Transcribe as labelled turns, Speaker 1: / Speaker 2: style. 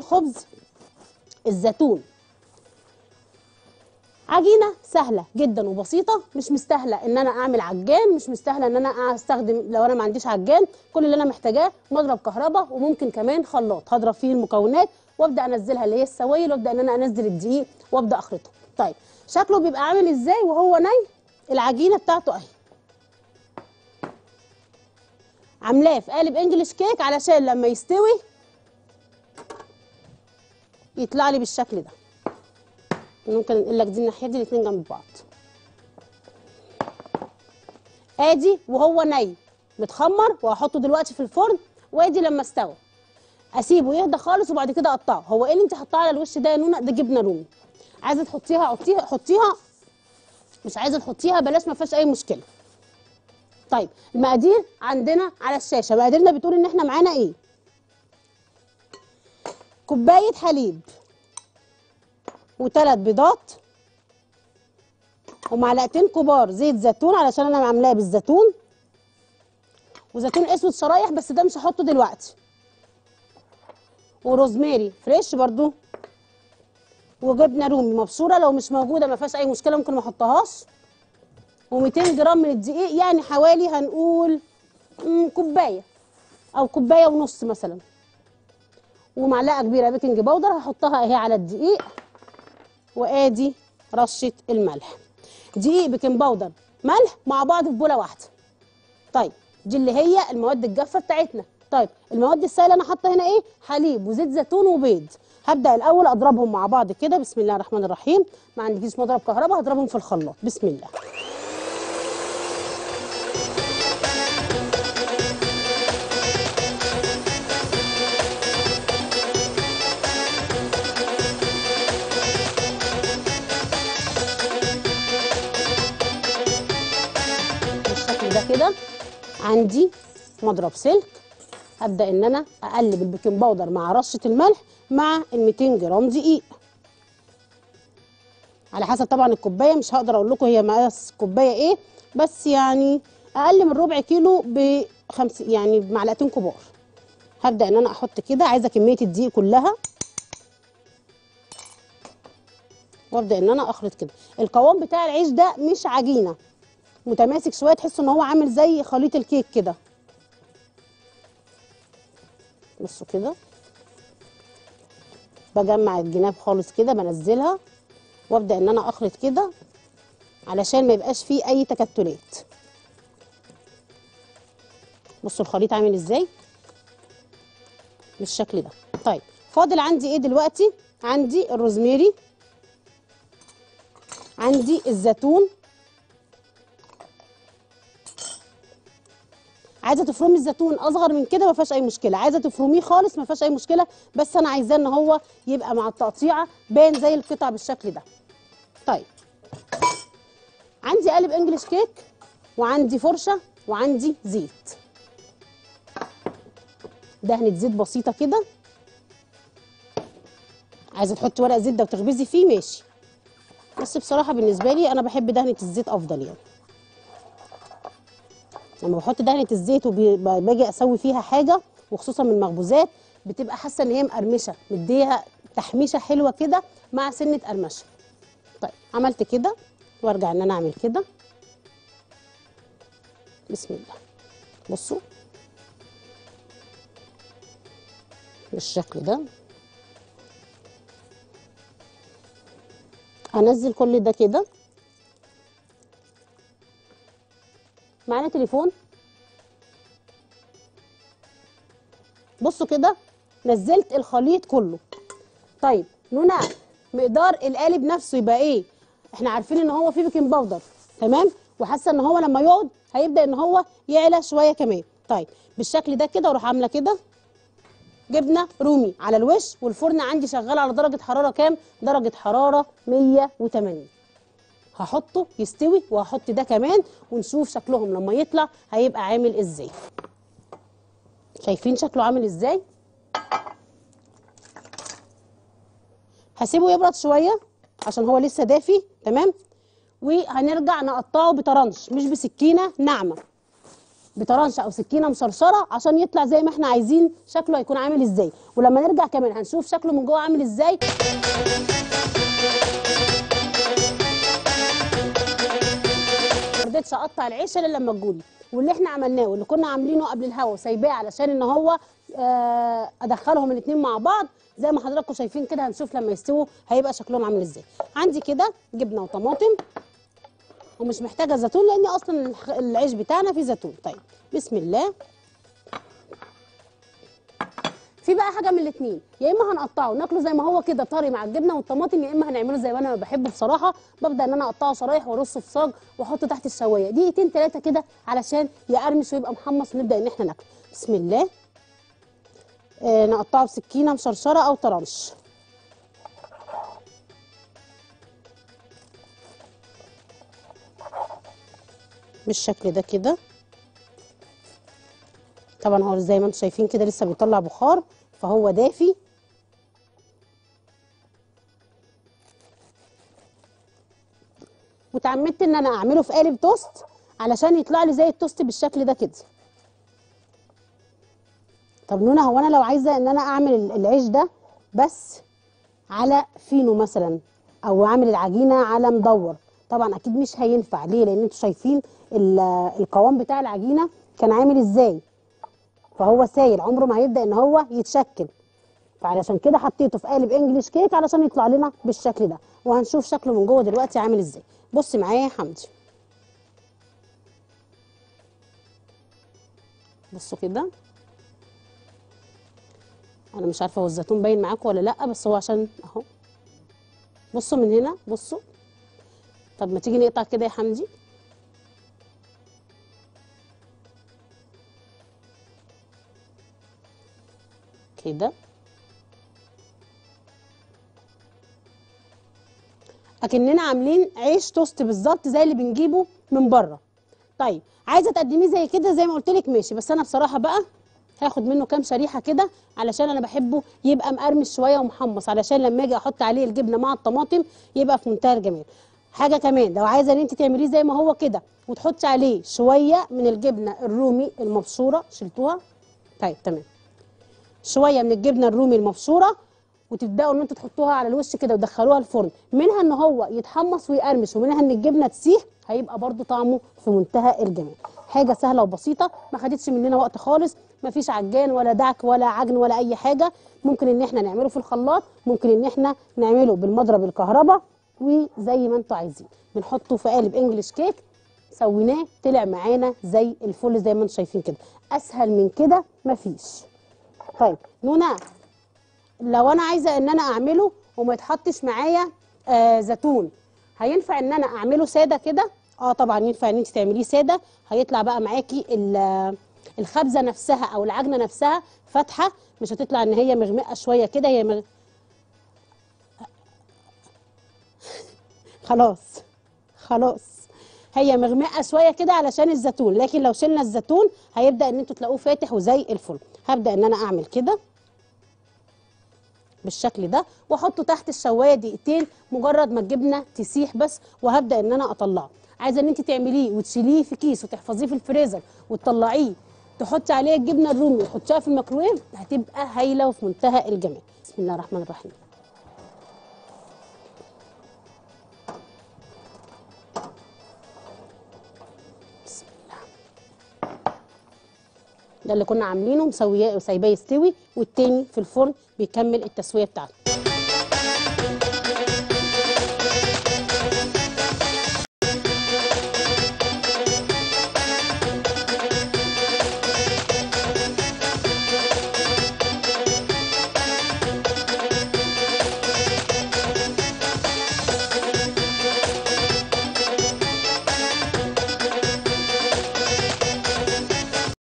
Speaker 1: خبز الزيتون عجينه سهله جدا وبسيطه مش مستاهله ان انا اعمل عجان مش مستاهله ان انا استخدم لو انا ما عنديش عجان كل اللي انا محتاجاه مضرب كهرباء وممكن كمان خلاط هضرب فيه المكونات وابدا انزلها اللي هي السوائل وابدا ان انا انزل الدقيق وابدا اخلطه طيب شكله بيبقى عامل ازاي وهو ني العجينه بتاعته اهي عاملاه في قالب انجلش كيك علشان لما يستوي يطلع لي بالشكل ده ممكن انقل لك دي الناحيه دي الاثنين جنب بعض ادي وهو ني متخمر وهحطه دلوقتي في الفرن وادي لما استوى اسيبه يهدى خالص وبعد كده اقطعه هو ايه اللي انت حطاه على الوش ده يا نونا ده جبنه رومي عايزه تحطيها حطيها حطيها مش عايزه تحطيها بلاش ما فيهاش اي مشكله طيب المقادير عندنا على الشاشه مقاديرنا بتقول ان احنا معانا ايه كوبايه حليب وثلاث بيضات ومعلقتين كبار زيت زيتون علشان انا عاملاه بالزيتون وزيتون اسود شرايح بس ده مش هحطه دلوقتي وروزماري فريش برضو وجبنه رومي مبشوره لو مش موجوده ما فيهاش اي مشكله ممكن ما احطهاش و200 جرام من الدقيق يعني حوالي هنقول مم، كوبايه او كوبايه ونص مثلا ومعلقه كبيره بيكنج باودر هحطها اهي على الدقيق وادي رشه الملح دقيق بيكنج باودر ملح مع بعض في بوله واحده طيب دي اللي هي المواد الجافه بتاعتنا طيب المواد السائله انا حاطه هنا ايه حليب وزيت زيتون وبيض هبدا الاول اضربهم مع بعض كده بسم الله الرحمن الرحيم ما عنديش مضرب كهرباء هضربهم في الخلاط بسم الله بالشكل ده كده عندي مضرب سلك هبدا ان انا اقلب البيكنج باودر مع رشه الملح مع ال 200 جرام دقيق على حسب طبعا الكوبايه مش هقدر اقول لكم هي مقاس كوبايه ايه بس يعني اقل من ربع كيلو بخمس يعني بمعلقتين كبار هبدا ان انا احط كده عايزه كميه الدقيق كلها وابدا ان انا اخلط كده القوام بتاع العيش ده مش عجينه متماسك شويه تحسوا ان هو عامل زي خليط الكيك كده بصوا كده بجمع الجناب خالص كده بنزلها وابدا ان انا اخلط كده علشان ما يبقاش فيه اي تكتلات بصوا الخليط عامل ازاي بالشكل ده طيب فاضل عندي ايه دلوقتي عندي الروزميري عندي الزيتون عايزه تفرمي الزيتون اصغر من كده ما فيهاش اي مشكله عايزه تفرميه خالص ما فيهاش اي مشكله بس انا عايزاه ان هو يبقى مع التقطيعه باين زي القطع بالشكل ده طيب عندي قالب انجلش كيك وعندي فرشه وعندي زيت دهنه زيت بسيطه كده عايزه تحطي ورق زيت ده وتخبزي فيه ماشي بس بصراحه بالنسبه لي انا بحب دهنه الزيت افضل يعني لما بحط دهنه الزيت وباجي اسوي فيها حاجه وخصوصا من المخبوزات بتبقى حاسه ان هي مقرمشه مديها تحميشه حلوه كده مع سنه قرمشه طيب عملت كده وارجع ان انا اعمل كده بسم الله بصوا بالشكل ده انزل كل ده كده معانا تليفون بصوا كده نزلت الخليط كله طيب نونا مقدار القالب نفسه يبقى ايه احنا عارفين ان هو فيه بيكنج باودر تمام وحاسه ان هو لما يقعد هيبدا ان هو يعلى شويه كمان طيب بالشكل ده كده واروح عامله كده جبنه رومي على الوش والفرن عندي شغال على درجه حراره كام درجه حراره 180 هحطه يستوي وهحط ده كمان ونشوف شكلهم لما يطلع هيبقى عامل ازاي شايفين شكله عامل ازاي هسيبه يبرد شويه عشان هو لسه دافي تمام وهنرجع نقطعه بطرنش مش بسكينه ناعمه بطرنشه او سكينه مشرشره عشان يطلع زي ما احنا عايزين شكله هيكون عامل ازاي ولما نرجع كمان هنشوف شكله من جوه عامل ازاي ما رضيتش اقطع العيش الا لما تجولي واللي احنا عملناه واللي كنا عاملينه قبل الهوا وسايباه علشان ان هو آه، ادخلهم الاثنين مع بعض زي ما حضراتكم شايفين كده هنشوف لما يستووا هيبقى شكلهم عامل ازاي عندي كده جبنه وطماطم ومش محتاجه زيتون لان اصلا الخ- العيش بتاعنا فيه زيتون طيب بسم الله في بقى حاجه من الاثنين يا اما هنقطعه ناكله زي ما هو كده طري مع الجبنه والطماطم يا اما هنعمله زي ما انا بحبه بصراحه ببدا ان انا اقطعه شرايح وارصه في صاج واحطه تحت الشوايه دقيقتين ثلاثه كده علشان يقرمش ويبقى محمص ونبدا ان احنا ناكله بسم الله آه نقطعه بسكينه مشرشره او طرنش بالشكل ده كده طبعا هو زي ما انتم شايفين كده لسه بيطلع بخار فهو دافي وتعمدت ان انا اعمله في قالب توست علشان يطلع لي زي التوست بالشكل ده كده طب نونا هو انا لو عايزه ان انا اعمل ال- العيش ده بس على فينو مثلا او عامل العجينه على مدور طبعا اكيد مش هينفع ليه لان انتوا شايفين ال- القوام بتاع العجينه كان عامل ازاي فهو سايل عمره ما هيبدا ان هو يتشكل فعلشان كده حطيته في قالب انجليش كيك علشان يطلع لنا بالشكل ده وهنشوف شكله من جوه دلوقتي عامل ازاي بصي معايا يا حمدي بصوا كده انا مش عارفه هو الزيتون باين معاكم ولا لا بس هو عشان اهو بصوا من هنا بصوا طب ما تيجي نقطع كده يا حمدي كده اكننا عاملين عيش توست بالظبط زي اللي بنجيبه من بره طيب عايزه تقدميه زي كده زي ما قلت لك ماشي بس انا بصراحه بقى هاخد منه كام شريحه كده علشان انا بحبه يبقى مقرمش شويه ومحمص علشان لما اجي احط عليه الجبنه مع الطماطم يبقى في منتهى الجمال حاجه كمان لو عايزه ان انت تعمليه زي ما هو كده وتحطي عليه شويه من الجبنه الرومي المبشوره شلتوها طيب تمام شويه من الجبنه الرومي المبشوره وتبداوا ان انتوا تحطوها على الوش كده وتدخلوها الفرن منها ان هو يتحمص ويقرمش ومنها ان الجبنه تسيح هيبقى برضو طعمه في منتهى الجمال حاجه سهله وبسيطه ما خدتش مننا وقت خالص ما فيش عجان ولا دعك ولا عجن ولا اي حاجه ممكن ان احنا نعمله في الخلاط ممكن ان احنا نعمله بالمضرب الكهرباء وزي ما انتوا عايزين بنحطه في قالب انجليش كيك سويناه طلع معانا زي الفل زي ما انتوا شايفين كده اسهل من كده مفيش طيب نونا لو انا عايزه ان انا اعمله وما يتحطش معايا آه زيتون هينفع ان انا اعمله ساده كده اه طبعا ينفع ان انت تعمليه ساده هيطلع بقى معاكي ال- الخبزه نفسها او العجنه نفسها فاتحه مش هتطلع ان هي مغمقه شويه كده هي مغ... خلاص خلاص هي مغمقه شويه كده علشان الزيتون لكن لو شلنا الزيتون هيبدا ان انتوا تلاقوه فاتح وزي الفل هبدا ان انا اعمل كده بالشكل ده واحطه تحت الشوايه دقيقتين مجرد ما الجبنه تسيح بس وهبدا ان انا اطلعه عايزه ان انت تعمليه وتشيليه في كيس وتحفظيه في الفريزر وتطلعيه تحطي عليه الجبنه الرومي وتحطيها في الميكروويف هتبقى هايله وفي منتهى الجمال بسم الله الرحمن الرحيم بسم الله ده اللي كنا عاملينه مسوياه وسايباه يستوي والتاني في الفرن بيكمل التسويه بتاعته